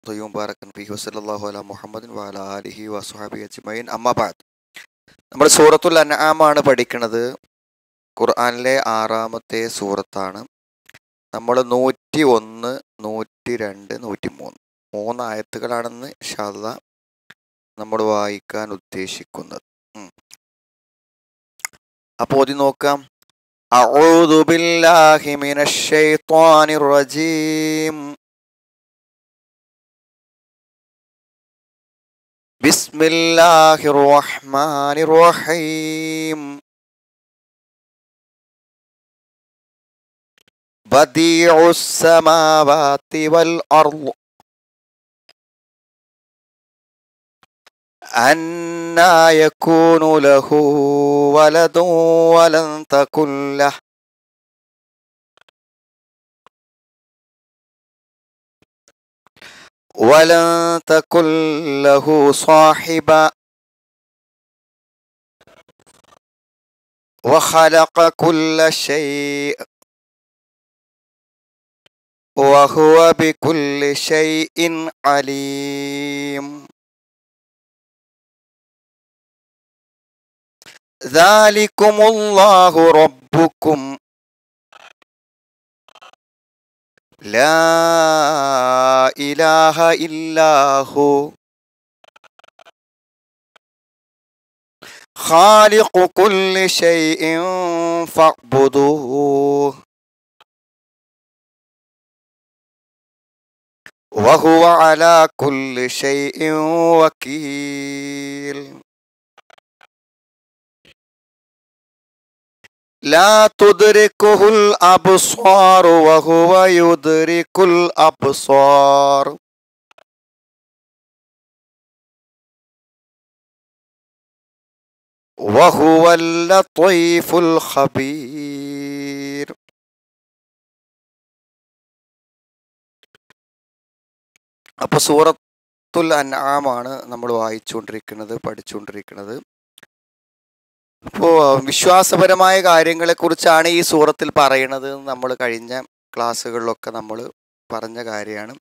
തൊയ്യും ബാറക്കൻ ഫി വസല്ലാഹു അല മുഹമ്മദിൻ വാല അലിഹി വസുഹാബി അജ്മൈൻ അമ്മബാദ് നമ്മൾ സൂറത്തുൽ അൻആമാണ് പഠിക്കുന്നത് ഖുർആനിലെ ആറാമത്തെ സൂറത്താണ് നമ്മൾ നൂറ്റി ഒന്ന് നൂറ്റി രണ്ട് നൂറ്റി മൂന്ന് മൂന്ന് ആയത്തുകളാണെന്ന് ഷാദ നമ്മൾ വായിക്കാൻ ഉദ്ദേശിക്കുന്നത് അപ്പോൾ ഓതി നോക്കാം أعوذ بالله من الشيطان الرجيم بسم الله الرحمن الرحيم بديع السماوات والأرض أنا يكون له ولد ولن تكن له ولن تكن له صاحبا وخلق كل شيء وهو بكل شيء عليم ذلكم الله ربكم لا إله إلا هو خالق كل شيء فاعبدوه وهو على كل شيء وكيل لا تدركه الأبصار وهو يدرك الأبصار وهو اللطيف الخبير അപ്പൊ സൂറത്തുൽ അൻആമാണ് നമ്മൾ വായിച്ചുകൊണ്ടിരിക്കുന്നത് പഠിച്ചുകൊണ്ടിരിക്കുന്നത് അപ്പോൾ വിശ്വാസപരമായ കാര്യങ്ങളെക്കുറിച്ചാണ് ഈ സൂറത്തിൽ പറയുന്നത് നമ്മൾ കഴിഞ്ഞ ക്ലാസ്സുകളിലൊക്കെ നമ്മൾ പറഞ്ഞ കാര്യമാണ്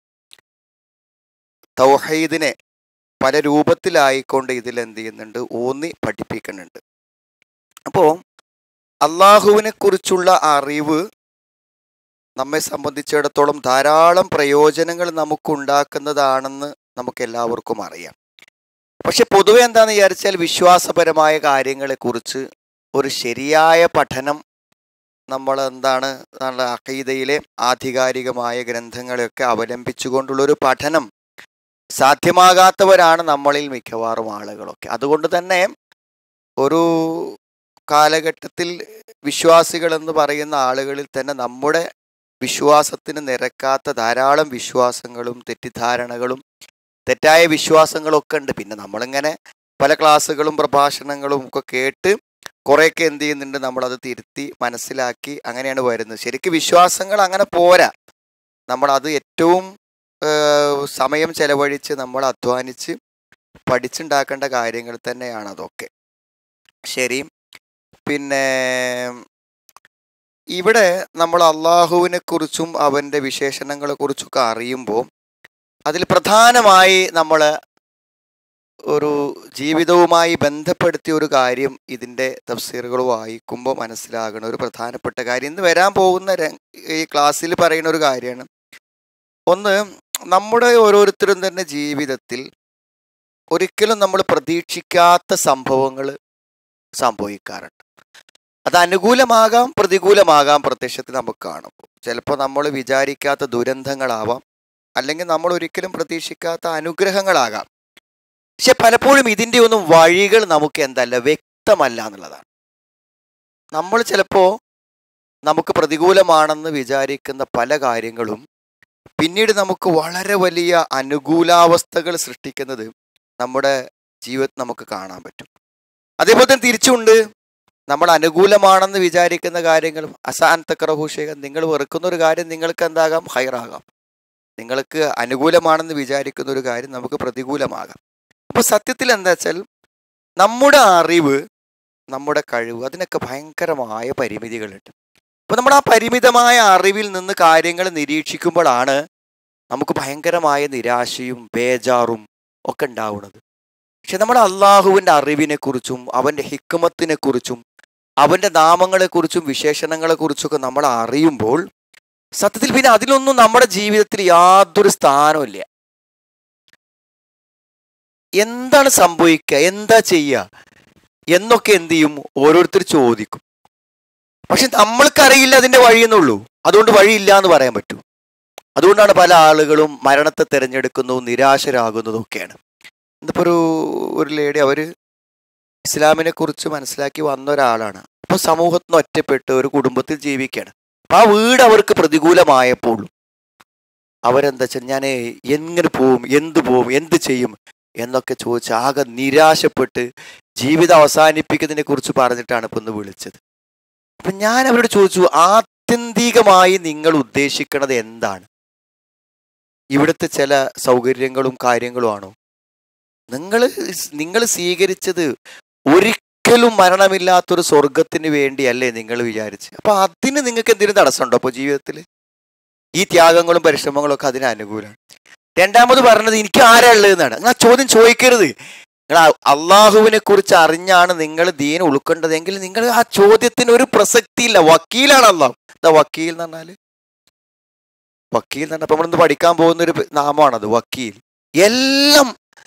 തൗഹീദിനെ പല രൂപത്തിലായിക്കൊണ്ട് ഇതിൽ എന്ത് ചെയ്യുന്നുണ്ട് ഊന്നി പഠിപ്പിക്കുന്നുണ്ട് അപ്പോൾ അള്ളാഹുവിനെ കുറിച്ചുള്ള അറിവ് നമ്മെ സംബന്ധിച്ചിടത്തോളം ധാരാളം പ്രയോജനങ്ങൾ നമുക്കുണ്ടാക്കുന്നതാണെന്ന് നമുക്ക് എല്ലാവർക്കും അറിയാം പക്ഷെ പൊതുവെ എന്താണെന്ന് വിചാരിച്ചാൽ വിശ്വാസപരമായ കാര്യങ്ങളെക്കുറിച്ച് ഒരു ശരിയായ പഠനം നമ്മൾ എന്താണ് നമ്മുടെ അഖീദയിലെ ആധികാരികമായ ഗ്രന്ഥങ്ങളെയൊക്കെ അവലംബിച്ചുകൊണ്ടുള്ള ഒരു പഠനം സാധ്യമാകാത്തവരാണ് നമ്മളിൽ മിക്കവാറും ആളുകളൊക്കെ അതുകൊണ്ട് തന്നെ ഒരു കാലഘട്ടത്തിൽ വിശ്വാസികൾ എന്ന് പറയുന്ന ആളുകളിൽ തന്നെ നമ്മുടെ വിശ്വാസത്തിന് നിരക്കാത്ത ധാരാളം വിശ്വാസങ്ങളും തെറ്റിദ്ധാരണകളും തെറ്റായ വിശ്വാസങ്ങളൊക്കെ ഉണ്ട് പിന്നെ നമ്മളിങ്ങനെ പല ക്ലാസ്സുകളും പ്രഭാഷണങ്ങളും ഒക്കെ കേട്ട് കുറേയൊക്കെ എന്ത് ചെയ്യുന്നുണ്ട് നമ്മളത് തിരുത്തി മനസ്സിലാക്കി അങ്ങനെയാണ് വരുന്നത് ശരിക്കും വിശ്വാസങ്ങൾ അങ്ങനെ പോരാ നമ്മളത് ഏറ്റവും സമയം ചെലവഴിച്ച് നമ്മൾ അധ്വാനിച്ച് പഠിച്ചുണ്ടാക്കേണ്ട കാര്യങ്ങൾ തന്നെയാണ് അതൊക്കെ ശരി പിന്നെ ഇവിടെ നമ്മൾ അള്ളാഹുവിനെ കുറിച്ചും അവൻ്റെ വിശേഷണങ്ങളെ കുറിച്ചൊക്കെ അറിയുമ്പോൾ അതിൽ പ്രധാനമായി നമ്മൾ ഒരു ജീവിതവുമായി ബന്ധപ്പെടുത്തിയ ഒരു കാര്യം ഇതിൻ്റെ തഫ്സീറുകൾ വായിക്കുമ്പോൾ മനസ്സിലാകുന്ന ഒരു പ്രധാനപ്പെട്ട കാര്യം ഇന്ന് വരാൻ പോകുന്ന ഈ ക്ലാസ്സിൽ പറയുന്ന ഒരു കാര്യമാണ് ഒന്ന് നമ്മുടെ ഓരോരുത്തരും തന്നെ ജീവിതത്തിൽ ഒരിക്കലും നമ്മൾ പ്രതീക്ഷിക്കാത്ത സംഭവങ്ങൾ സംഭവിക്കാറുണ്ട് അത് അനുകൂലമാകാം പ്രതികൂലമാകാം പ്രത്യക്ഷത്തിൽ നമുക്ക് കാണും ചിലപ്പോൾ നമ്മൾ വിചാരിക്കാത്ത ദുരന്തങ്ങളാവാം അല്ലെങ്കിൽ നമ്മൾ ഒരിക്കലും പ്രതീക്ഷിക്കാത്ത അനുഗ്രഹങ്ങളാകാം പക്ഷെ പലപ്പോഴും ഇതിൻ്റെ ഒന്നും വഴികൾ നമുക്ക് എന്തല്ല വ്യക്തമല്ല എന്നുള്ളതാണ് നമ്മൾ ചിലപ്പോൾ നമുക്ക് പ്രതികൂലമാണെന്ന് വിചാരിക്കുന്ന പല കാര്യങ്ങളും പിന്നീട് നമുക്ക് വളരെ വലിയ അനുകൂലാവസ്ഥകൾ സൃഷ്ടിക്കുന്നത് നമ്മുടെ ജീവിതത്തിൽ നമുക്ക് കാണാൻ പറ്റും അതേപോലെ തന്നെ തിരിച്ചുണ്ട് നമ്മൾ അനുകൂലമാണെന്ന് വിചാരിക്കുന്ന കാര്യങ്ങളും അസാൻ തക്കറഹൂഷേഖ നിങ്ങൾ വെറുക്കുന്ന ഒരു കാര്യം നിങ്ങൾക്ക് എന്താകാം ഹൈറാകാം നിങ്ങൾക്ക് അനുകൂലമാണെന്ന് വിചാരിക്കുന്ന ഒരു കാര്യം നമുക്ക് പ്രതികൂലമാകാം അപ്പോൾ സത്യത്തിൽ എന്താ വെച്ചാൽ നമ്മുടെ അറിവ് നമ്മുടെ കഴിവ് അതിനൊക്കെ ഭയങ്കരമായ പരിമിതികളുണ്ട് അപ്പോൾ നമ്മൾ ആ പരിമിതമായ അറിവിൽ നിന്ന് കാര്യങ്ങൾ നിരീക്ഷിക്കുമ്പോഴാണ് നമുക്ക് ഭയങ്കരമായ നിരാശയും ബേജാറും ഒക്കെ ഉണ്ടാവുന്നത് പക്ഷെ നമ്മൾ അള്ളാഹുവിൻ്റെ അറിവിനെ കുറിച്ചും അവൻ്റെ ഹിക്കുമത്തിനെ കുറിച്ചും അവൻ്റെ നാമങ്ങളെക്കുറിച്ചും വിശേഷണങ്ങളെക്കുറിച്ചൊക്കെ നമ്മൾ അറിയുമ്പോൾ സത്യത്തിൽ പിന്നെ അതിലൊന്നും നമ്മുടെ ജീവിതത്തിൽ യാതൊരു സ്ഥാനമില്ല എന്താണ് സംഭവിക്കുക എന്താ ചെയ്യുക എന്നൊക്കെ എന്ത് ചെയ്യും ഓരോരുത്തർ ചോദിക്കും പക്ഷെ നമ്മൾക്കറിയില്ല അതിന്റെ വഴിയെന്നുള്ളൂ അതുകൊണ്ട് വഴിയില്ല എന്ന് പറയാൻ പറ്റൂ അതുകൊണ്ടാണ് പല ആളുകളും മരണത്തെ തിരഞ്ഞെടുക്കുന്നതും നിരാശരാകുന്നതും ഒക്കെയാണ് ഇന്നിപ്പോ ഒരു ഒരു ലേഡി അവര് ഇസ്ലാമിനെ കുറിച്ച് മനസ്സിലാക്കി വന്ന ഒരാളാണ് അപ്പൊ സമൂഹത്തിന് ഒറ്റപ്പെട്ട് ഒരു കുടുംബത്തിൽ ജീവിക്കുകയാണ് അപ്പൊ ആ വീട് അവർക്ക് പ്രതികൂലമായപ്പോൾ അവരെന്താ വെച്ചാൽ ഞാൻ എങ്ങനെ പോവും എന്ത് പോവും എന്ത് ചെയ്യും എന്നൊക്കെ ചോദിച്ച് ആകെ നിരാശപ്പെട്ട് ജീവിതം അവസാനിപ്പിക്കുന്നതിനെ കുറിച്ച് പറഞ്ഞിട്ടാണ് ഇപ്പൊ ഒന്ന് വിളിച്ചത് അപ്പൊ ഞാൻ അവരോട് ചോദിച്ചു ആത്യന്തികമായി നിങ്ങൾ ഉദ്ദേശിക്കുന്നത് എന്താണ് ഇവിടുത്തെ ചില സൗകര്യങ്ങളും കാര്യങ്ങളും ആണോ നിങ്ങൾ നിങ്ങൾ സ്വീകരിച്ചത് ഒരിക്കലും മരണമില്ലാത്തൊരു സ്വർഗത്തിന് വേണ്ടിയല്ലേ നിങ്ങൾ വിചാരിച്ച് അപ്പൊ അതിന് നിങ്ങൾക്ക് എന്തെങ്കിലും തടസ്സമുണ്ടോ അപ്പൊ ജീവിതത്തിൽ ഈ ത്യാഗങ്ങളും പരിശ്രമങ്ങളും ഒക്കെ അതിന് അനുകൂലമാണ് രണ്ടാമത് പറഞ്ഞത് എനിക്ക് ആരാ ഉള്ളതെന്നാണ് നിങ്ങൾ ആ ചോദ്യം ചോദിക്കരുത് നിങ്ങൾ അള്ളാഹുവിനെ കുറിച്ച് അറിഞ്ഞാണ് നിങ്ങൾ ദീൻ ഉൾക്കൊണ്ടതെങ്കിൽ നിങ്ങൾ ആ ചോദ്യത്തിന് ഒരു പ്രസക്തിയില്ല വക്കീലാണ് അള്ളാഹു എന്താ വക്കീൽ എന്ന് പറഞ്ഞാല് വക്കീൽ എന്ന് പറഞ്ഞാൽ അപ്പൊ നമ്മളിന്ന് പഠിക്കാൻ പോകുന്ന ഒരു നാമമാണത് വക്കീൽ എല്ലാം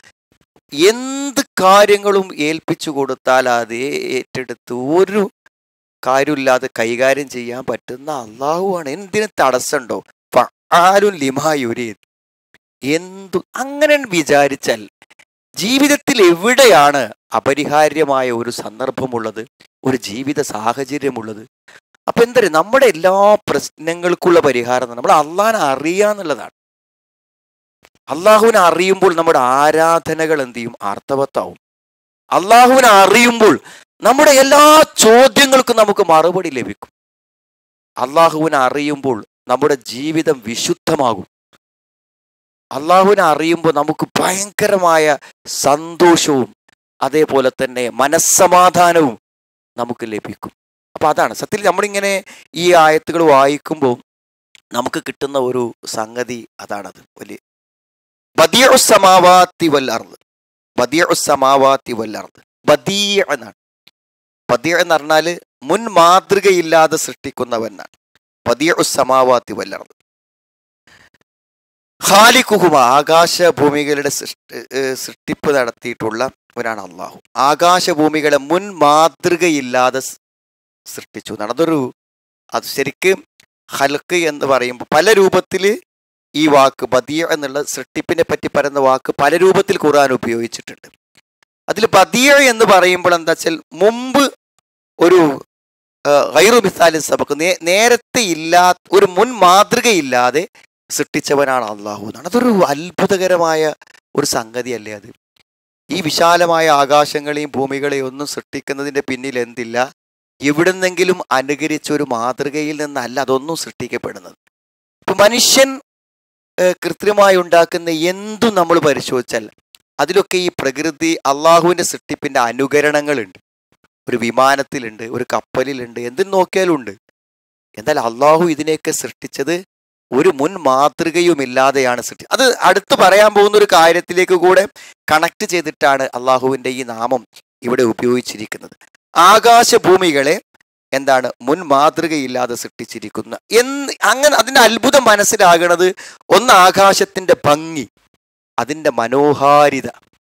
എന്ത് കാര്യങ്ങളും ഏൽപ്പിച്ചു കൊടുത്താൽ അത് ഏറ്റെടുത്ത് ഒരു കാര്യമില്ലാതെ കൈകാര്യം ചെയ്യാൻ പറ്റുന്ന അള്ളാഹുവാണ് എന്തിന് തടസ്സമുണ്ടോ ആരും ലിമായുരി എന്തു അങ്ങനെ വിചാരിച്ചാൽ ജീവിതത്തിൽ എവിടെയാണ് അപരിഹാര്യമായ ഒരു സന്ദർഭമുള്ളത് ഒരു ജീവിത സാഹചര്യമുള്ളത് അപ്പൊ എന്താ നമ്മുടെ എല്ലാ പ്രശ്നങ്ങൾക്കുള്ള പരിഹാരം നമ്മൾ അള്ളാഹിനെ അറിയാന്നുള്ളതാണ് അള്ളാഹുവിനെ അറിയുമ്പോൾ നമ്മുടെ ആരാധനകൾ എന്ത് ചെയ്യും അർത്ഥവത്താവും അള്ളാഹുവിനെ അറിയുമ്പോൾ നമ്മുടെ എല്ലാ ചോദ്യങ്ങൾക്കും നമുക്ക് മറുപടി ലഭിക്കും അള്ളാഹുവിനെ അറിയുമ്പോൾ നമ്മുടെ ജീവിതം വിശുദ്ധമാകും അള്ളാഹുവിനെ അറിയുമ്പോൾ നമുക്ക് ഭയങ്കരമായ സന്തോഷവും അതേപോലെ തന്നെ മനസ്സമാധാനവും നമുക്ക് ലഭിക്കും അപ്പൊ അതാണ് സത്യത്തിൽ നമ്മളിങ്ങനെ ഈ ആയത്തുകൾ വായിക്കുമ്പോൾ നമുക്ക് കിട്ടുന്ന ഒരു സംഗതി അതാണത് വലിയ ബദിയുസമാവാത്തി വല്ലർന്ന് ബദിയുസമാവാത്തി വല്ലർന്ന് ബദീയ എന്നാണ് ബദിയ എന്ന് പറഞ്ഞാല് മുൻ മാതൃകയില്ലാതെ സൃഷ്ടിക്കുന്നവനാണ് ബദിയുസമാവാത്തി വല്ലർന്ന് ഖാലിഖുഹുമ ആകാശഭൂമികളുടെ സൃഷ്ടിപ്പ് നടത്തിയിട്ടുള്ളവനാണ് അള്ളാഹു ആകാശഭൂമികളെ മുൻ മാതൃകയില്ലാതെ സൃഷ്ടിച്ചു എന്നാണ് അതൊരു അത് ശരിക്കും ഹൽക്ക് എന്ന് പറയുമ്പോൾ പല രൂപത്തിൽ ഈ വാക്ക് ബദിയ എന്നുള്ള സൃഷ്ടിപ്പിനെ പറ്റി പറയുന്ന വാക്ക് പല രൂപത്തിൽ ഖുർആൻ ഉപയോഗിച്ചിട്ടുണ്ട് അതിൽ ബദിയ എന്ന് പറയുമ്പോൾ എന്താ വെച്ചാൽ മുമ്പ് ഒരു ഗൈറു മിസാലി സബക്ക് നേരത്തെ ഇല്ലാത്ത ഒരു മുൻ മാതൃകയില്ലാതെ സൃഷ്ടിച്ചവനാണ് അള്ളാഹു എന്നാണ് അതൊരു അത്ഭുതകരമായ ഒരു സംഗതിയല്ലേ അത് ഈ വിശാലമായ ആകാശങ്ങളെയും ഭൂമികളെയും ഒന്നും സൃഷ്ടിക്കുന്നതിന്റെ പിന്നിൽ എന്തില്ല എവിടുന്നെങ്കിലും അനുകരിച്ച ഒരു മാതൃകയിൽ നിന്നല്ല അതൊന്നും സൃഷ്ടിക്കപ്പെടുന്നത് ഇപ്പൊ മനുഷ്യൻ കൃത്രിമമായി ഉണ്ടാക്കുന്ന എന്തും നമ്മൾ പരിശോധിച്ചാൽ അതിലൊക്കെ ഈ പ്രകൃതി അള്ളാഹുവിന്റെ സൃഷ്ടിപ്പിന്റെ അനുകരണങ്ങളുണ്ട് ഒരു വിമാനത്തിലുണ്ട് ഒരു കപ്പലിലുണ്ട് എന്തിന് നോക്കിയാലും ഉണ്ട് എന്നാൽ അള്ളാഹു ഇതിനെയൊക്കെ സൃഷ്ടിച്ചത് ഒരു മുൻ മാതൃകയുമില്ലാതെയാണ് സൃഷ്ടി അത് അടുത്ത് പറയാൻ പോകുന്ന ഒരു കാര്യത്തിലേക്ക് കൂടെ കണക്ട് ചെയ്തിട്ടാണ് അള്ളാഹുവിന്റെ ഈ നാമം ഇവിടെ ഉപയോഗിച്ചിരിക്കുന്നത് ആകാശഭൂമികളെ എന്താണ് മുൻ മാതൃകയില്ലാതെ സൃഷ്ടിച്ചിരിക്കുന്ന എന്ന് അങ്ങനെ അതിന്റെ അത്ഭുതം മനസ്സിലാകണത് ഒന്ന് ആകാശത്തിന്റെ ഭംഗി അതിന്റെ മനോഹാരിത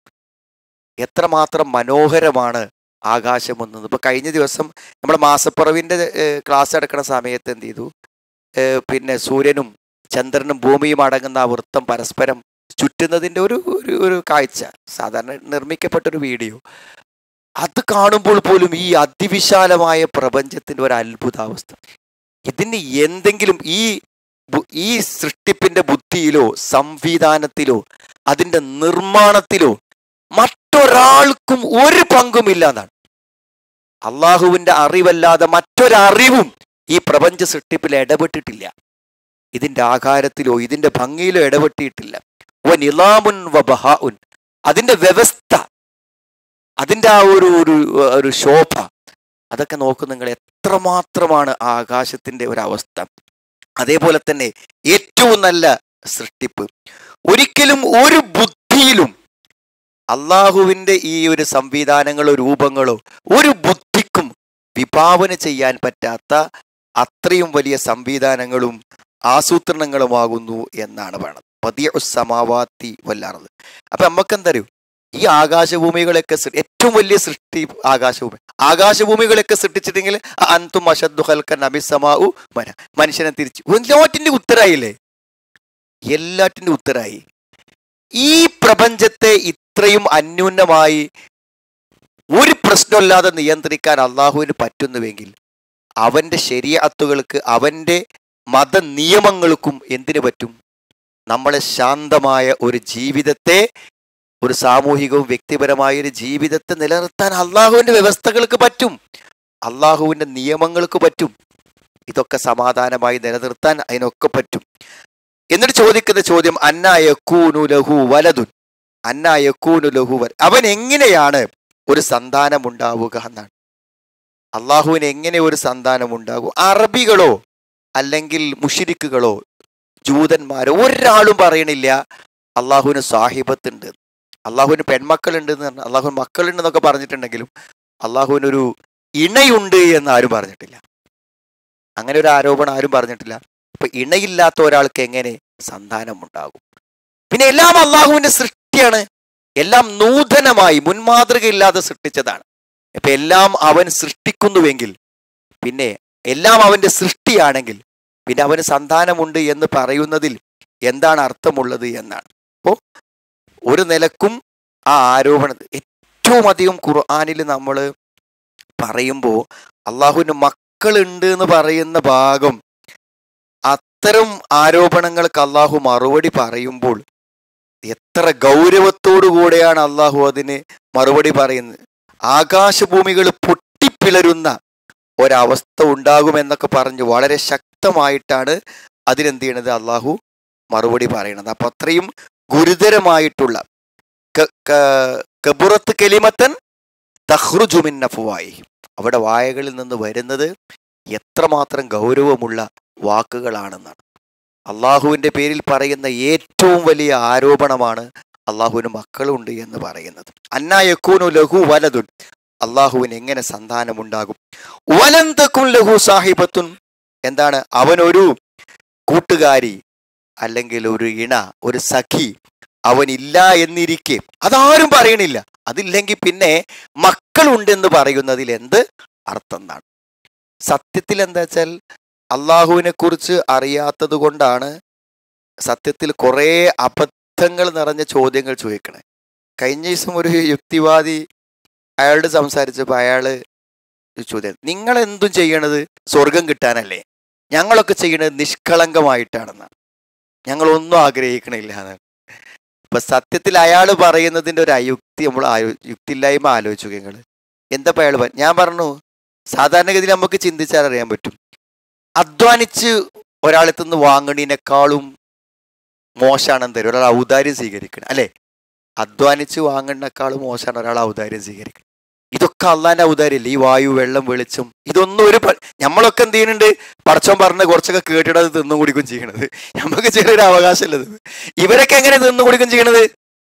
എത്രമാത്രം മനോഹരമാണ് ആകാശം എന്നത് ഇപ്പൊ കഴിഞ്ഞ ദിവസം നമ്മുടെ മാസപ്പുറവിന്റെ ക്ലാസ് എടുക്കുന്ന സമയത്ത് എന്ത് ചെയ്തു പിന്നെ സൂര്യനും ചന്ദ്രനും ഭൂമിയും അടങ്ങുന്ന ആ വൃത്തം പരസ്പരം ചുറ്റുന്നതിൻ്റെ ഒരു ഒരു ഒരു കാഴ്ച സാധാരണ നിർമ്മിക്കപ്പെട്ട ഒരു വീഡിയോ അത് കാണുമ്പോൾ പോലും ഈ അതിവിശാലമായ പ്രപഞ്ചത്തിൻ്റെ ഒരു അത്ഭുതാവസ്ഥ ഇതിന് എന്തെങ്കിലും ഈ ഈ സൃഷ്ടിപ്പിന്റെ ബുദ്ധിയിലോ സംവിധാനത്തിലോ അതിൻ്റെ നിർമ്മാണത്തിലോ മറ്റൊരാൾക്കും ഒരു പങ്കുമില്ല എന്നാണ് അള്ളാഹുവിന്റെ അറിവല്ലാതെ മറ്റൊരറിവും ഈ പ്രപഞ്ച സൃഷ്ടിപ്പിൽ ഇടപെട്ടിട്ടില്ല ഇതിന്റെ ആകാരത്തിലോ ഇതിന്റെ ഭംഗിയിലോ ഇടപെട്ടിട്ടില്ല വ നിലാമുൻ വ ബഹാഉൻ അതിന്റെ വ്യവസ്ഥ അതിന്റെ ആ ഒരു ഒരു ഒരു ശോഭ അതൊക്കെ നോക്കും നിങ്ങൾ എത്രമാത്രമാണ് ആ ആകാശത്തിന്റെ ഒരവസ്ഥ അതേപോലെ തന്നെ ഏറ്റവും നല്ല സൃഷ്ടിപ്പ് ഒരിക്കലും ഒരു ബുദ്ധിയിലും അള്ളാഹുവിൻ്റെ ഈ ഒരു സംവിധാനങ്ങളോ രൂപങ്ങളോ ഒരു ബുദ്ധിക്കും വിഭാവന ചെയ്യാൻ പറ്റാത്ത അത്രയും വലിയ സംവിധാനങ്ങളും ആസൂത്രണങ്ങളുമാകുന്നു എന്നാണ് പറയുന്നത് പതിയ സമാവാത്തി വല്ലാറത് അപ്പൊ നമുക്കെന്തറിയും ഈ ആകാശഭൂമികളൊക്കെ സൃ- ഏറ്റവും വലിയ സൃഷ്ടി ആകാശഭൂമി ആകാശഭൂമികളൊക്കെ സൃഷ്ടിച്ചിട്ടെങ്കിൽ അന്തും അഷദ്ദു ഹൽക്കൻ അബിസമാഉ മന മനുഷ്യനെ തിരിച്ചു എല്ലാറ്റിന്റെ ഉത്തരായില്ലേ എല്ലാറ്റിന്റെ ഉത്തരായി ഈ പ്രപഞ്ചത്തെ ഇത്രയും അന്യൂനമായി ഒരു പ്രശ്നമില്ലാതെ നിയന്ത്രിക്കാൻ അള്ളാഹുവിന് പറ്റുന്നുവെങ്കിൽ അവന്റെ ശരീഅത്തുകൾക്ക് അവന്റെ മത നിയമങ്ങൾക്കും എന്തിനു പറ്റും നമ്മളെ ശാന്തമായ ഒരു ജീവിതത്തെ ഒരു സാമൂഹികവും വ്യക്തിപരമായ ഒരു ജീവിതത്തെ നിലനിർത്താൻ അള്ളാഹുവിന്റെ വ്യവസ്ഥകൾക്ക് പറ്റും അള്ളാഹുവിന്റെ നിയമങ്ങൾക്ക് പറ്റും ഇതൊക്കെ സമാധാനമായി നിലനിർത്താൻ അതിനൊക്കെ പറ്റും എന്നിട്ട് ചോദിക്കുന്ന ചോദ്യം അന്ന യക്കൂനു ലഹു വലതുൻ അന്ന യക്കൂനു ലഹു വല അവൻ എങ്ങനെയാണ് ഒരു സന്താനം ഉണ്ടാവുക എന്നാണ് അള്ളാഹുവിന് എങ്ങനെ ഒരു സന്താനം ഉണ്ടാകും അറബികളോ അല്ലെങ്കിൽ മുഷിരിക്കുകളോ ജൂതന്മാരോ ഒരാളും പറയണില്ല അള്ളാഹുവിന് സാഹിബത്തുണ്ട് അള്ളാഹുവിന് പെൺമക്കളുണ്ട് എന്ന് പറഞ്ഞാൽ അള്ളാഹുവിന് മക്കളുണ്ട് എന്നൊക്കെ പറഞ്ഞിട്ടുണ്ടെങ്കിലും അള്ളാഹുവിനൊരു ഇണയുണ്ട് എന്ന് ആരും പറഞ്ഞിട്ടില്ല അങ്ങനെ ഒരു ആരോപണം ആരും പറഞ്ഞിട്ടില്ല അപ്പൊ ഇണയില്ലാത്ത ഒരാൾക്ക് എങ്ങനെ സന്താനം ഉണ്ടാകും പിന്നെ എല്ലാം അള്ളാഹുവിന്റെ സൃഷ്ടിയാണ് എല്ലാം നൂതനമായി മുൻമാതൃകയില്ലാതെ സൃഷ്ടിച്ചതാണ് ഇപ്പൊ എല്ലാം അവൻ സൃഷ്ടിക്കുന്നുവെങ്കിൽ പിന്നെ എല്ലാം അവന്റെ സൃഷ്ടിയാണെങ്കിൽ പിന്നെ അവന് സന്താനമുണ്ട് എന്ന് പറയുന്നതിൽ എന്താണ് അർത്ഥമുള്ളത് എന്നാണ് അപ്പോ ഒരു നിലക്കും ആ ആരോപണം ഏറ്റവും അധികം ഖുർആാനിൽ നമ്മൾ പറയുമ്പോൾ അള്ളാഹുവിന് മക്കളുണ്ട് എന്ന് പറയുന്ന ഭാഗം അത്തരം ആരോപണങ്ങൾക്ക് അള്ളാഹു മറുപടി പറയുമ്പോൾ എത്ര ഗൗരവത്തോടു കൂടെയാണ് അള്ളാഹു അതിന് മറുപടി പറയുന്നത് ആകാശഭൂമികൾ പൊട്ടിപ്പിളരുന്ന ഒരവസ്ഥ ഉണ്ടാകുമെന്നൊക്കെ പറഞ്ഞ് വളരെ ശക്തമായിട്ടാണ് അതിനെന്ത് ചെയ്യണത് അള്ളാഹു മറുപടി പറയണത് അപ്പൊ അത്രയും ഗുരുതരമായിട്ടുള്ള ക- ക- കബുറത്ത് കെലിമത്തൻ തഹ്റുജുമിൻ നഫുവായി അവിടെ വായകളിൽ നിന്ന് വരുന്നത് എത്രമാത്രം ഗൗരവമുള്ള വാക്കുകളാണെന്നാണ് അള്ളാഹുവിൻ്റെ പേരിൽ പറയുന്ന ഏറ്റവും വലിയ ആരോപണമാണ് അള്ളാഹുവിന് മക്കളുണ്ട് എന്ന് പറയുന്നത് അന്നാ യക്കൂനു ലഹു വലതുൻ അള്ളാഹുവിന് എങ്ങനെ സന്താനമുണ്ടാകും വലന്തക്കും ലഹു സാഹിബത്തുൻ എന്താണ് അവനൊരു കൂട്ടുകാരി അല്ലെങ്കിൽ ഒരു ഇണ ഒരു സഖി അവനില്ല എന്നിരിക്കെ അതാരും പറയണില്ല അതില്ലെങ്കിൽ പിന്നെ മക്കളുണ്ടെന്ന് പറയുന്നതിൽ എന്ത് അർത്ഥം എന്നാണ് സത്യത്തിൽ എന്താ വെച്ചാൽ അള്ളാഹുവിനെ കുറിച്ച് അറിയാത്തത് കൊണ്ടാണ് സത്യത്തിൽ കുറേ അബദ്ധങ്ങൾ നിറഞ്ഞ ചോദ്യങ്ങൾ ചോദിക്കണേ കഴിഞ്ഞ ദിവസം ഒരു യുക്തിവാദി അയാളോട് സംസാരിച്ചപ്പോൾ അയാള് ഒരു ചോദ്യം നിങ്ങൾ എന്തും ചെയ്യണത് സ്വർഗം കിട്ടാനല്ലേ ഞങ്ങളൊക്കെ ചെയ്യണത് നിഷ്കളങ്കമായിട്ടാണെന്നാണ് ഞങ്ങളൊന്നും ആഗ്രഹിക്കണില്ല എന്നാണ് ഇപ്പൊ സത്യത്തിൽ അയാൾ പറയുന്നതിന്റെ ഒരു അയുക്തി നമ്മൾ ആലോ യുക്തിയില്ലായ്മ ആലോചിച്ചു നിങ്ങൾ എന്താ അയാൾ ഞാൻ പറഞ്ഞു സാധാരണഗതിയിൽ നമുക്ക് ചിന്തിച്ചാൽ അറിയാൻ പറ്റും അധ്വാനിച്ച് ഒരാളെത്തു നിന്ന് വാങ്ങണതിനേക്കാളും മോശമാണ് എന്തരും ഒരാൾ ഔദാര്യം സ്വീകരിക്കണം അല്ലെ അധ്വാനിച്ച് വാങ്ങുന്നേക്കാളും മോശമാണ് ഒരാൾ ഔദാര്യം സ്വീകരിക്കണം ഇതൊക്കെ അള്ളാന്റെ ഔദാര്യല്ലേ ഈ വായു വെള്ളം വെളിച്ചം ഇതൊന്നും ഒരു പ- നമ്മളൊക്കെ എന്ത് ചെയ്യുന്നുണ്ട് പടച്ചോൻ പറഞ്ഞ കുറച്ചൊക്കെ കേട്ടിടത് തിന്നും കുടിക്കും ചെയ്യണത് നമുക്ക് ചെറിയൊരു അവകാശമല്ലത് ഇവരൊക്കെ എങ്ങനെ തിന്നു കുടിക്കും ചെയ്യണത്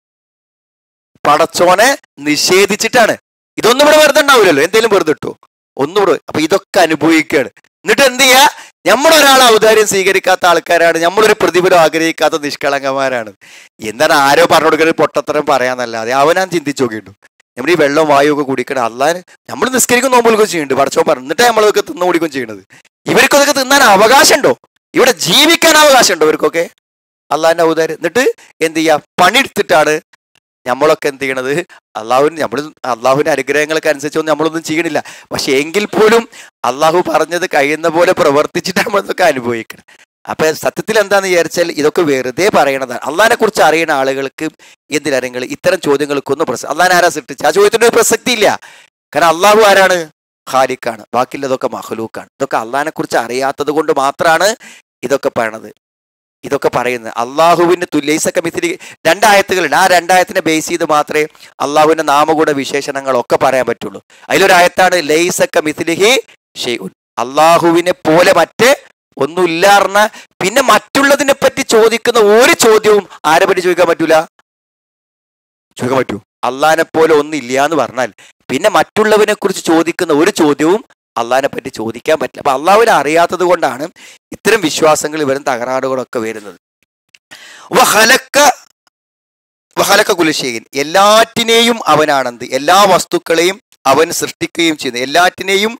പടച്ചോനെ നിഷേധിച്ചിട്ടാണ് ഇതൊന്നും ഇവിടെ വെറുതെ ഉണ്ടാവില്ലല്ലോ എന്തെങ്കിലും വെറുതെ ഇട്ടോ ഒന്നും ഇവിടെ അപ്പൊ ഇതൊക്കെ അനുഭവിക്കുകയാണ് എന്നിട്ട് എന്ത് ചെയ്യാ നമ്മളൊരാൾ ഔദാര്യം സ്വീകരിക്കാത്ത ആൾക്കാരാണ് നമ്മളൊരു പ്രതിഫലം ആഗ്രഹിക്കാത്ത നിഷ്കളങ്കന്മാരാണ് എന്താണ് ആരോ പറഞ്ഞു കൊടുക്കുന്നത് പൊട്ടത്തരം പറയാന്നല്ലാതെ അവനാൻ ചിന്തിച്ചു നോക്കിയിട്ടു നമ്മൾ ഈ വെള്ളം വായു ഒക്കെ കുടിക്കണം അല്ലാതെ നമ്മൾ നിസ്കരിക്കും നോമ്പുകയും ചെയ്യുന്നുണ്ട് പടച്ചോൻ പറഞ്ഞു എന്നിട്ട് നമ്മളൊക്കെ തിന്നു കുടിക്കുകയും ചെയ്യണത് ഇവർക്കൊക്കെ തിന്നാൻ അവകാശമുണ്ടോ ഇവിടെ ജീവിക്കാൻ അവകാശമുണ്ടോ ഇവർക്കൊക്കെ അള്ളാഹിന്റെ ഔദാര്യം എന്നിട്ട് എന്ത് ചെയ്യാ പണിയെടുത്തിട്ടാണ് നമ്മളൊക്കെ എന്ത് ചെയ്യണത് അള്ളാഹുവിന് നമ്മൾ അള്ളാഹുവിന്റെ അനുഗ്രഹങ്ങൾക്ക് അനുസരിച്ചൊന്നും നമ്മളൊന്നും ചെയ്യണില്ല പക്ഷെ എങ്കിൽ പോലും അള്ളാഹു പറഞ്ഞത് കഴിയുന്ന പോലെ പ്രവർത്തിച്ചിട്ട് നമ്മളതൊക്കെ അനുഭവിക്കണം അപ്പൊ സത്യത്തിൽ എന്താന്ന് വിചാരിച്ചാൽ ഇതൊക്കെ വെറുതെ പറയണതാണ് അള്ളാഹിനെ കുറിച്ച് അറിയുന്ന ആളുകൾക്ക് എന്തിനറിയങ്ങൾ ഇത്തരം ചോദ്യങ്ങൾക്കൊന്നും പ്രസ അള്ളാഹിനെ ആരാ സൃഷ്ടിച്ച് ആ ചോദ്യത്തിന് ഒരു പ്രസക്തി ഇല്ല കാരണം അള്ളാഹു ആരാണ് ഖാലിക്കാണ് ബാക്കിയുള്ളതൊക്കെ മഹലൂക്കാണ് ഇതൊക്കെ അള്ളാഹിനെ കുറിച്ച് അറിയാത്തത് കൊണ്ട് മാത്രമാണ് ഇതൊക്കെ പറയണത് ഇതൊക്കെ പറയുന്നത് അള്ളാഹുവിന്റെ തുല്യസക്ക മിഥിലി രണ്ടായത്തുകളുണ്ട് ആ രണ്ടായത്തിനെ ബേസ് ചെയ്ത് മാത്രമേ അള്ളാഹുവിന്റെ നാമഗുണ വിശേഷണങ്ങളൊക്കെ പറയാൻ പറ്റുള്ളൂ അതിലൊരായത്താണ് ലൈസക്ക മിഥിലിഹി ഷെയ്ഉൻ അള്ളാഹുവിനെ പോലെ മറ്റ് ഒന്നുമില്ല പറഞ്ഞ പിന്നെ മറ്റുള്ളതിനെ പറ്റി ചോദിക്കുന്ന ഒരു ചോദ്യവും ആരെ പറ്റി ചോദിക്കാൻ പറ്റൂല ചോദിക്കാൻ പറ്റൂ അള്ളഹാനെ പോലെ ഒന്നില്ല എന്ന് പറഞ്ഞാൽ പിന്നെ മറ്റുള്ളവനെ കുറിച്ച് ചോദിക്കുന്ന ഒരു ചോദ്യവും അള്ളഹാനെ പറ്റി ചോദിക്കാൻ പറ്റില്ല അപ്പൊ അള്ളാഹുവിനെ അറിയാത്തത് കൊണ്ടാണ് ഇത്തരം വിശ്വാസങ്ങൾ ഇവരും തകരാറുകളൊക്കെ വരുന്നത് വഹലക്ക വഹലക്ക കുലശേഖൻ എല്ലാറ്റിനെയും അവനാണെന്ത് എല്ലാ വസ്തുക്കളെയും അവൻ സൃഷ്ടിക്കുകയും ചെയ്യുന്നു എല്ലാറ്റിനെയും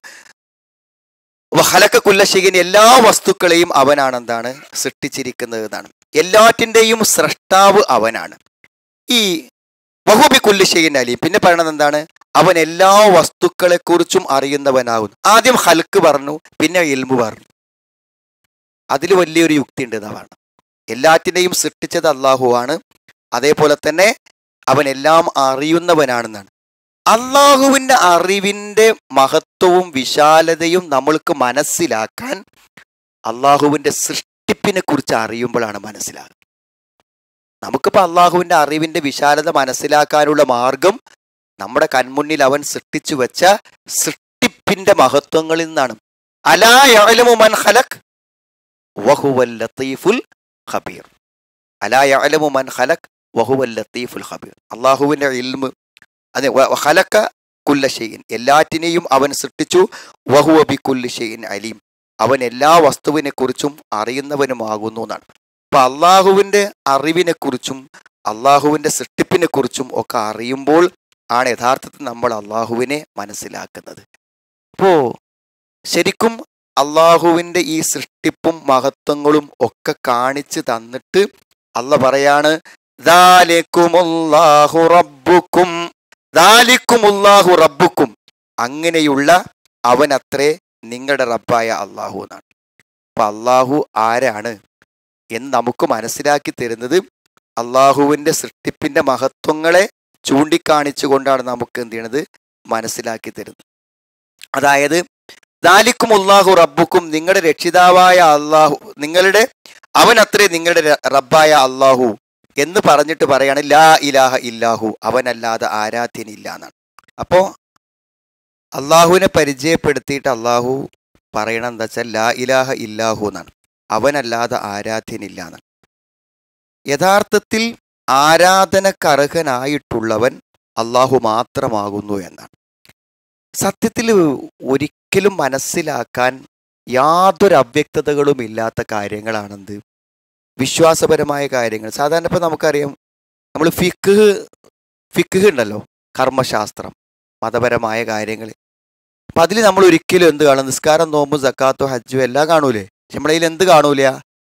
വഹലക്ക കുല്ലശേഖൻ എല്ലാ വസ്തുക്കളെയും അവനാണ് എന്താണ് സൃഷ്ടിച്ചിരിക്കുന്നത് എന്നാണ് എല്ലാറ്റിൻ്റെയും സ്രഷ്ടാവ് അവനാണ് ഈ വഹുബി കുല്ലുശേഖൻ അലീം പിന്നെ പറയണത് എന്താണ് അവൻ എല്ലാ വസ്തുക്കളെ കുറിച്ചും അറിയുന്നവനാകുന്നു ആദ്യം ഹൽക്ക് പറഞ്ഞു പിന്നെ എൽമു പറഞ്ഞു അതിൽ വലിയൊരു യുക്തി ഉണ്ട് എന്നാണ് എല്ലാറ്റിനെയും സൃഷ്ടിച്ചത് അള്ളാഹുവാണ് അതേപോലെ തന്നെ അവൻ എല്ലാം അറിയുന്നവനാണെന്നാണ് അള്ളാഹുവിൻ്റെ അറിവിൻ്റെ മഹത്വവും വിശാലതയും നമ്മൾക്ക് മനസ്സിലാക്കാൻ അള്ളാഹുവിൻ്റെ സൃഷ്ടിപ്പിനെ കുറിച്ച് അറിയുമ്പോഴാണ് മനസ്സിലാകുന്നത് നമുക്കിപ്പോൾ അള്ളാഹുവിൻ്റെ അറിവിൻ്റെ വിശാലത മനസ്സിലാക്കാനുള്ള മാർഗം നമ്മുടെ കൺമുന്നിൽ അവൻ സൃഷ്ടിച്ചു വെച്ച സൃഷ്ടിപ്പിന്റെ മഹത്വങ്ങളിൽ നിന്നാണ് അലാ യഅലമു മൻ ഖലഖ് വഹുവൽ ലത്തീഫുൽ ഖബീർ അലാ യഅലമു മൻ ഖലഖ് വഹുവൽ ലത്തീഫുൽ ഖബീർ അള്ളാഹുവിൻ്റെ ഇൽമ് അതെ വ- ഖലഖ കുല്ല ഷെയ്ൻ എല്ലാറ്റിനെയും അവൻ സൃഷ്ടിച്ചു വഹുവ ബി കുല്ലി ഷെയ്ൻ അലീം അവൻ എല്ലാ വസ്തുവിനെ കുറിച്ചും അറിയുന്നവനുമാകുന്നു എന്നാണ് അപ്പൊ അള്ളാഹുവിൻ്റെ അറിവിനെ കുറിച്ചും അള്ളാഹുവിൻ്റെ സൃഷ്ടിപ്പിനെ കുറിച്ചും ഒക്കെ അറിയുമ്പോൾ ആണ് യഥാർത്ഥത്തിൽ നമ്മൾ അള്ളാഹുവിനെ മനസ്സിലാക്കുന്നത് അപ്പോ ശരിക്കും അള്ളാഹുവിൻ്റെ ഈ സൃഷ്ടിപ്പും മഹത്വങ്ങളും ഒക്കെ കാണിച്ചു തന്നിട്ട് അല്ല പറയാണ് "ദാലിക്കുമുല്ലാഹു റബ്ബുക്കും ദാലിക്കുമുല്ലാഹു റബ്ബുക്കും അങ്ങനെയുള്ള അവനത്രേ നിങ്ങളുടെ റബ്ബായ അള്ളാഹു എന്നാണ് അപ്പൊ അള്ളാഹു ആരാണ് എന്ന് നമുക്ക് മനസ്സിലാക്കി തരുന്നത് അള്ളാഹുവിൻ്റെ സൃഷ്ടിപ്പിന്റെ മഹത്വങ്ങളെ ചൂണ്ടിക്കാണിച്ചുകൊണ്ടാണ് നമുക്ക് എന്ത് ചെയ്യണത് മനസ്സിലാക്കി തരുന്നത് അതായത് ദാലിക്കും അള്ളാഹു റബ്ബുക്കും നിങ്ങളുടെ രക്ഷിതാവായ അള്ളാഹു നിങ്ങളുടെ അവൻ അത്രേ നിങ്ങളുടെ ര- റബ്ബായ അള്ളാഹു എന്ന് പറഞ്ഞിട്ട് പറയാണ് ലാ ഇലാഹ ഇല്ലാഹു അവനല്ലാതെ ആരാധ്യനില്ല എന്നാണ് അപ്പോ അള്ളാഹുവിനെ പരിചയപ്പെടുത്തിയിട്ട് അള്ളാഹു പറയണം എന്താ വെച്ചാൽ ലാ ഇലാഹ ഇല്ലാഹു എന്നാണ് അവനല്ലാതെ ആരാധ്യനില്ല എന്നാണ് യഥാർത്ഥത്തിൽ ആരാധനക്കർഹനായിട്ടുള്ളവൻ അള്ളാഹു മാത്രമാകുന്നു എന്നാണ് സത്യത്തിൽ ഒരിക്കലും മനസ്സിലാക്കാൻ യാതൊരു അവ്യക്തതകളും ഇല്ലാത്ത കാര്യങ്ങളാണെന്ത് വിശ്വാസപരമായ കാര്യങ്ങൾ സാധാരണ ഇപ്പം നമുക്കറിയാം നമ്മൾ ഫിക്ക് ഫിക്ക് ഉണ്ടല്ലോ കർമ്മശാസ്ത്രം മതപരമായ കാര്യങ്ങൾ അപ്പം അതിൽ നമ്മൾ ഒരിക്കലും എന്ത് കാണും നിസ്കാരം നോമ്പും സക്കാത്തോ ഹജ്ജും എല്ലാം കാണൂലേ പക്ഷെ നമ്മളതിൽ എന്ത് കാണൂല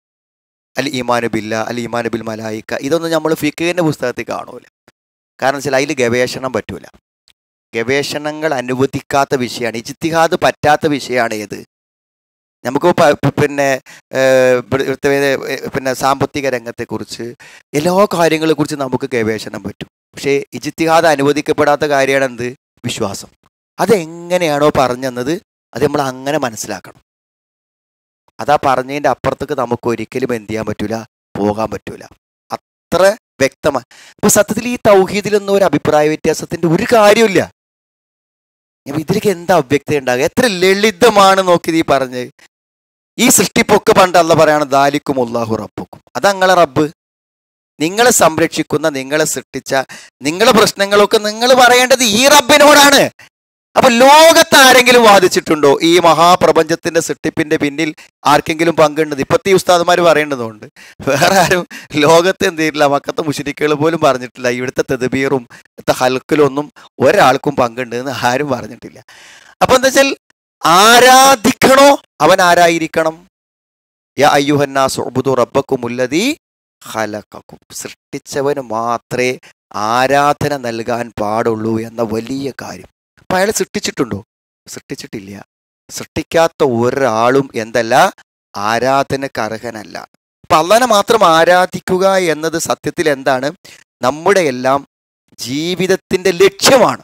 അൽ ഈമാനു ബില്ല അൽ ഈമാനു ബിൽ മലായിക്ക ഇതൊന്നും നമ്മൾ ഫിക്കിൻ്റെ പുസ്തകത്തിൽ കാണൂല കാരണം വെച്ചാൽ അതിൽ ഗവേഷണം പറ്റൂല ഗവേഷണങ്ങൾ അനുവദിക്കാത്ത വിഷയമാണ് ഇജിത്തിഹാദ് പറ്റാത്ത വിഷയമാണ് ഏത് നമുക്ക് പ- പ- പിന്നെ ഏഹ്, ഇവിട- ഇവിടുത്തെ ഏഹ്, പിന്നെ സാമ്പത്തിക രംഗത്തെക്കുറിച്ച് എല്ലാ കാര്യങ്ങളെക്കുറിച്ച് നമുക്ക് ഗവേഷണം പറ്റും പക്ഷേ ഇജിത്തിഹാദ് അനുവദിക്കപ്പെടാത്ത കാര്യമാണ് എന്ത് വിശ്വാസം അതെങ്ങനെയാണോ പറഞ്ഞെന്നത് അത് നമ്മൾ അങ്ങനെ മനസ്സിലാക്കണം അതാ പറഞ്ഞതിൻ്റെ അപ്പുറത്തേക്ക് നമുക്ക് ഒരിക്കലും എന്ത് ചെയ്യാൻ പറ്റൂല പോകാൻ പറ്റൂല അത്ര വ്യക്തമാണ് ഇപ്പൊ സത്യത്തിൽ ഈ തൗഹീദിലൊന്നും ഒരു അഭിപ്രായ വ്യത്യാസത്തിന്റെ ഒരു കാര്യമില്ല അപ്പൊ ഇതിലേക്ക് എന്താ അവ്യക്തത ഉണ്ടാകുക എത്ര ലളിതമാണ് നോക്കിയത് ഈ പറഞ്ഞ് ഈ സൃഷ്ടിപ്പൊക്കെ പണ്ട് അല്ല പറയാണ് ദാലിക്കും ഉള്ളാഹു റബ്ബുക്കും അതങ്ങളെ റബ്ബ് നിങ്ങളെ സംരക്ഷിക്കുന്ന നിങ്ങളെ സൃഷ്ടിച്ച നിങ്ങളെ പ്രശ്നങ്ങളൊക്കെ നിങ്ങൾ പറയേണ്ടത് ഈ റബ്ബിനോടാണ് അപ്പൊ ലോകത്ത് ആരെങ്കിലും വാദിച്ചിട്ടുണ്ടോ ഈ മഹാപ്രപഞ്ചത്തിന്റെ സൃഷ്ടിപ്പിന്റെ പിന്നിൽ ആർക്കെങ്കിലും പങ്കുണ്ട് ഇപ്പത്തെ ഈ ഉസ്താദുമാർ പറയേണ്ടതുണ്ട് വേറെ ആരും ലോകത്ത് എന്ത് ചെയ്തിട്ടില്ല മക്കത്തെ മുഷരിക്കുകൾ പോലും പറഞ്ഞിട്ടില്ല ഇവിടുത്തെ തെതുബീറും ഇവിടുത്തെ ഹൽക്കിലൊന്നും ഒരാൾക്കും പങ്കുണ്ട് എന്ന് ആരും പറഞ്ഞിട്ടില്ല അപ്പൊ എന്താ വെച്ചാൽ ആരാധിക്കണോ അവൻ ആരായിരിക്കണം യാ അയ്യുഹന്നാസ് ഉബ്ദു റബ്ബക്കും ഉല്ലതി ഖലഖക്കും സൃഷ്ടിച്ചവന് മാത്രമേ ആരാധന നൽകാൻ പാടുള്ളൂ എന്ന വലിയ കാര്യം അപ്പൊ അയാൾ സൃഷ്ടിച്ചിട്ടുണ്ടോ സൃഷ്ടിച്ചിട്ടില്ല സൃഷ്ടിക്കാത്ത ഒരാളും എന്തല്ല ആരാധനക്ക് അർഹനല്ല അപ്പൊ അള്ളാനെ മാത്രം ആരാധിക്കുക എന്നത് സത്യത്തിൽ എന്താണ് നമ്മുടെ എല്ലാം ജീവിതത്തിന്റെ ലക്ഷ്യമാണ്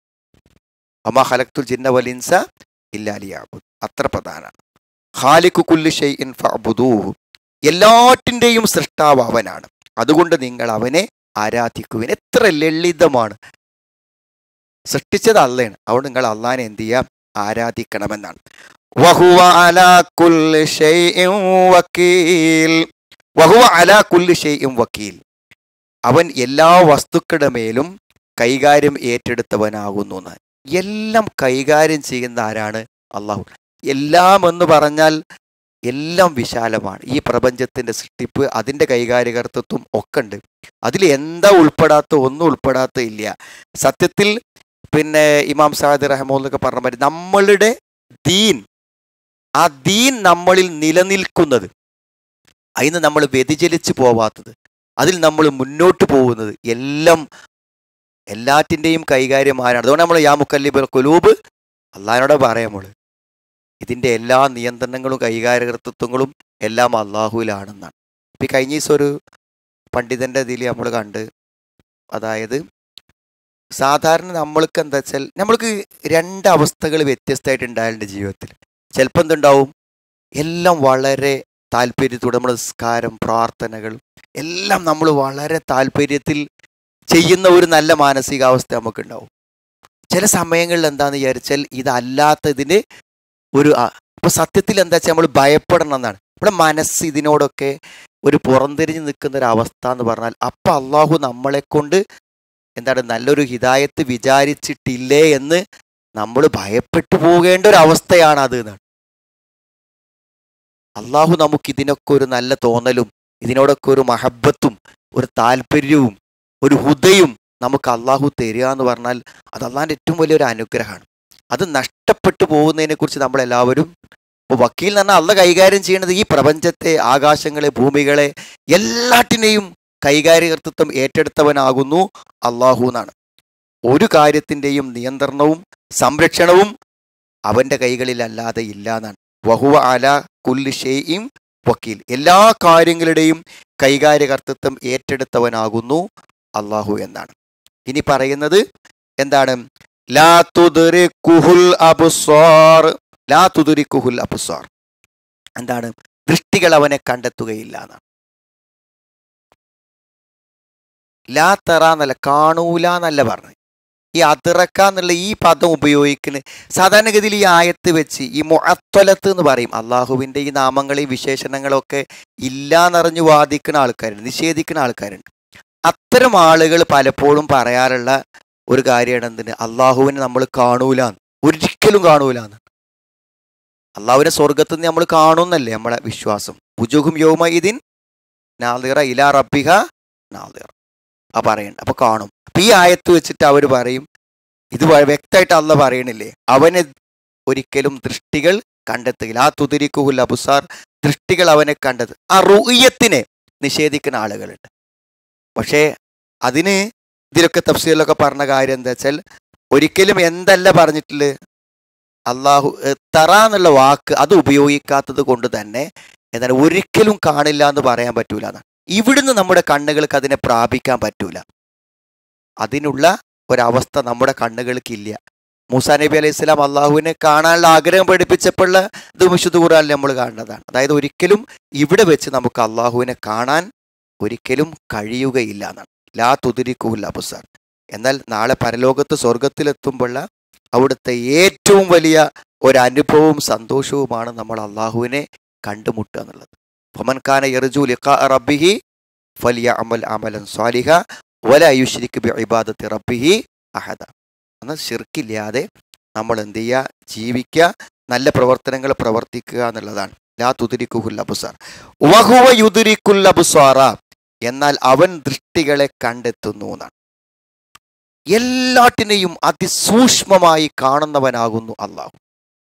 അമ്മ ഹലക്തുൽ ജിന്ന വലിൻസ ഇല്ലാലിയാബുദ് അത്ര പ്രധാനമാണ് ഖാലിഖു കുല്ലി ഷൈഇൻ ഫഅബുദൂഹു എല്ലാറ്റിൻ്റെയും സൃഷ്ടാവ് അവനാണ് അതുകൊണ്ട് നിങ്ങൾ അവനെ ആരാധിക്കുവിൻ എത്ര ലളിതമാണ് സൃഷ്ടിച്ചത് അള്ളയാണ് അതുകൊണ്ട് നിങ്ങൾ അള്ളാനെ എന്ത് ചെയ്യാം ആരാധിക്കണമെന്നാണ് വഹുവ അലാ കുല്ലി ഷൈഇൻ വക്കീൽ വഹുവ അലാ കുല്ലി ഷൈഇൻ വക്കീൽ അവൻ എല്ലാ വസ്തുക്കളുടെ മേലും കൈകാര്യം ഏറ്റെടുത്തവനാകുന്നു എന്ന് എല്ലാം കൈകാര്യം ചെയ്യുന്ന ആരാണ് അള്ളാഹു എല്ലാം എന്ന് പറഞ്ഞാൽ എല്ലാം വിശാലമാണ് ഈ പ്രപഞ്ചത്തിന്റെ സൃഷ്ടിപ്പ് അതിന്റെ കൈകാര്യകർത്തത്വം ഒക്കെ ഉണ്ട് അതിൽ എന്താ ഉൾപ്പെടാത്ത ഒന്നും ഉൾപ്പെടാത്ത ഇല്ല സത്യത്തിൽ പിന്നെ ഇമാം സാദ് റഹ്മോന്നൊക്കെ പറഞ്ഞ മാതിരി നമ്മളുടെ ദീൻ ആ ദീൻ നമ്മളിൽ നിലനിൽക്കുന്നത് അതിന് നമ്മൾ വ്യതിചലിച്ച് പോവാത്തത് അതിൽ നമ്മൾ മുന്നോട്ട് പോകുന്നത് എല്ലാം എല്ലാറ്റിൻ്റെയും കൈകാര്യം ആരാണ് അതുകൊണ്ട് നമ്മൾ യാ മുക്കല്ലിബ് കുലൂബ് അള്ളഹാനോടെ പറയാം നമ്മൾ ഇതിൻ്റെ എല്ലാ നിയന്ത്രണങ്ങളും കൈകാര്യകർത്തത്വങ്ങളും എല്ലാം അള്ളാഹുവിലാണെന്നാണ് ഇപ്പം ഈ കഴിഞ്ഞ ദിവസം ഒരു പണ്ഡിതൻ്റെ ഇതിൽ നമ്മൾ കണ്ട് അതായത് സാധാരണ നമ്മൾക്ക് എന്താ വെച്ചാൽ നമ്മൾക്ക് രണ്ട് അവസ്ഥകൾ വ്യത്യസ്തമായിട്ട് ഉണ്ടായാലുണ്ട് ജീവിതത്തിൽ ചിലപ്പോൾ എന്തുണ്ടാവും എല്ലാം വളരെ താല്പര്യത്തോടെ നമ്മുടെ നിസ്കാരം പ്രാർത്ഥനകൾ എല്ലാം നമ്മൾ വളരെ താല്പര്യത്തിൽ ചെയ്യുന്ന ഒരു നല്ല മാനസികാവസ്ഥ നമുക്കുണ്ടാവും ചില സമയങ്ങളിൽ എന്താന്ന് വിചാരിച്ചാൽ ഇതല്ലാത്തതിന് ഒരു ആ- ഇപ്പൊ സത്യത്തിൽ എന്താ വെച്ചാൽ നമ്മൾ ഭയപ്പെടണം എന്നാണ് നമ്മുടെ മനസ്സ് ഇതിനോടൊക്കെ ഒരു പുറംതിരിഞ്ഞ് നിൽക്കുന്ന ഒരു അവസ്ഥ എന്ന് പറഞ്ഞാൽ അപ്പൊ അള്ളാഹു നമ്മളെ കൊണ്ട് എന്താണ് നല്ലൊരു ഹിതായത്ത് വിചാരിച്ചിട്ടില്ലേ എന്ന് നമ്മൾ ഭയപ്പെട്ടു പോകേണ്ട ഒരു അവസ്ഥയാണ് അത് എന്നാണ് അള്ളാഹു നമുക്ക് ഇതിനൊക്കെ ഒരു നല്ല തോന്നലും ഇതിനോടൊക്കെ ഒരു മഹബത്തും ഒരു താല്പര്യവും ഒരു ഹുദയും നമുക്ക് അള്ളാഹു തരിക എന്ന് പറഞ്ഞാൽ അത് അള്ളാഹിൻ്റെ ഏറ്റവും വലിയൊരു അനുഗ്രഹമാണ് അത് നഷ്ടപ്പെട്ടു പോകുന്നതിനെ കുറിച്ച് നമ്മളെല്ലാവരും ഇപ്പോൾ വക്കീൽ എന്ന് പറഞ്ഞാൽ അള്ള കൈകാര്യം ചെയ്യുന്നത് ഈ പ്രപഞ്ചത്തെ ആകാശങ്ങളെ ഭൂമികളെ എല്ലാറ്റിനെയും കൈകാര്യകർത്തൃത്വം ഏറ്റെടുത്തവനാകുന്നു അള്ളാഹു എന്നാണ് ഒരു കാര്യത്തിൻ്റെയും നിയന്ത്രണവും സംരക്ഷണവും അവൻ്റെ കൈകളിലല്ലാതെ ഇല്ല എന്നാണ് വഹുവ അല കുല്ലി ഷെയ്യും വക്കീൽ എല്ലാ കാര്യങ്ങളുടെയും കൈകാര്യകർത്തൃത്വം ഏറ്റെടുത്തവനാകുന്നു അള്ളാഹു എന്നാണ് ഇനി പറയുന്നത് എന്താണ് ലാ തുദ്രിക്കുഹുൽ അബ്സാർ ലാ തുദ്രിക്കുഹുൽ അബ്സാർ എന്താണ് ദൃഷ്ടികൾ അവനെ കണ്ടെത്തുകയില്ല എന്നാണ് ലാ തറ എന്നല്ല കാണൂല എന്നല്ല പറഞ്ഞത് ഈ അതിറക്ക എന്നുള്ള ഈ പദം ഉപയോഗിക്കുന്നത് സാധാരണഗതിയിൽ ഈ ആയത്ത് വെച്ച് ഈ മുഅത്വലത്ത് എന്ന് പറയും അള്ളാഹുവിൻ്റെ ഈ നാമങ്ങളെയും വിശേഷണങ്ങളൊക്കെ ഇല്ലാന്നറിഞ്ഞു വാദിക്കുന്ന ആൾക്കാരുണ്ട് നിഷേധിക്കുന്ന ആൾക്കാരുണ്ട് അത്തരം ആളുകൾ പലപ്പോഴും പറയാറുള്ള ഒരു കാര്യമാണ് എന്തിന് അള്ളാഹുവിനെ നമ്മൾ കാണൂലാന്ന് ഒരിക്കലും കാണൂലാന്ന് അള്ളാഹുവിനെ സ്വർഗത്തിൽ നിന്ന് നമ്മൾ കാണുന്നല്ലേ നമ്മളെ വിശ്വാസം ഉജുഹും യോമയിദിൻ നാദിറ ഇലാ റബ്ബിഹ നാദിറ ആ പറയണ്ട അപ്പൊ കാണും അപ്പൊ ഈ ആയത്ത് വെച്ചിട്ട് അവർ പറയും ഇത് വ- വ്യക്തമായിട്ട് അല്ല പറയണില്ലേ അവനെ ഒരിക്കലും ദൃഷ്ടികൾ കണ്ടെത്തുകയില്ല ആ തുതിരിക്കുഹുൽ അബുസാർ ദൃഷ്ടികൾ അവനെ കണ്ടത് ആ റുയ്യത്തിനെ നിഷേധിക്കുന്ന ആളുകളുണ്ട് പക്ഷേ അതിന് ഇതിലൊക്കെ തഫ്സീലൊക്കെ പറഞ്ഞ കാര്യം എന്താ വെച്ചാൽ ഒരിക്കലും എന്തല്ല പറഞ്ഞിട്ടുള്ളത് അള്ളാഹു ഏഹ്, തറ എന്നുള്ള വാക്ക് അത് ഉപയോഗിക്കാത്തത് കൊണ്ട് തന്നെ എന്താണ് ഒരിക്കലും കാണില്ല എന്ന് പറയാൻ പറ്റൂല എന്നാണ് ഇവിടുന്ന് നമ്മുടെ കണ്ണുകൾക്ക് അതിനെ പ്രാപിക്കാൻ പറ്റൂല അതിനുള്ള ഒരവസ്ഥ നമ്മുടെ കണ്ണുകൾക്കില്ല മൂസാ നബി അലൈഹി സ്വലാം അള്ളാഹുവിനെ കാണാനുള്ള ആഗ്രഹം പഠിപ്പിച്ചപ്പോഴുള്ള ഇത് വിശുദ്ധ ഖുറാനിൽ നമ്മൾ കാണുന്നതാണ് അതായത് ഒരിക്കലും ഇവിടെ വെച്ച് നമുക്ക് അള്ളാഹുവിനെ കാണാൻ ഒരിക്കലും കഴിയുകയില്ല എന്നാണ് ലാ തുതിരിക്കൂല്ല അബുസാർ എന്നാൽ നാളെ പരലോകത്ത് സ്വർഗത്തിലെത്തുമ്പോഴുള്ള അവിടുത്തെ ഏറ്റവും വലിയ ഒരനുഭവവും സന്തോഷവുമാണ് നമ്മൾ അള്ളാഹുവിനെ കണ്ടുമുട്ടുക എന്നുള്ളത് ഫമൻഖാന യർജു ലിഖാ റബ്ബിഹി ഫലിയ അമൽ അമലൻ സ്വാലിഹ വല യുഷ്രിക്ക് ബി ഇബാദത്തി റബ്ബിഹി അഹദ എന്നാൽ ഷിർക്കില്ലാതെ നമ്മൾ എന്ത് ചെയ്യുക ജീവിക്കുക നല്ല പ്രവർത്തനങ്ങൾ പ്രവർത്തിക്കുക എന്നുള്ളതാണ് ലാ തുതിരിക്കുഹുൽ അബുസാർ വഹുവ യുദിരിക്കുൽ അബുസാറ എന്നാൽ അവൻ ദൃഷ്ടികളെ കണ്ടെത്തുന്നു എന്നാണ് എല്ലാറ്റിനെയും അതിസൂക്ഷ്മമായി കാണുന്നവനാകുന്നു അള്ളാഹു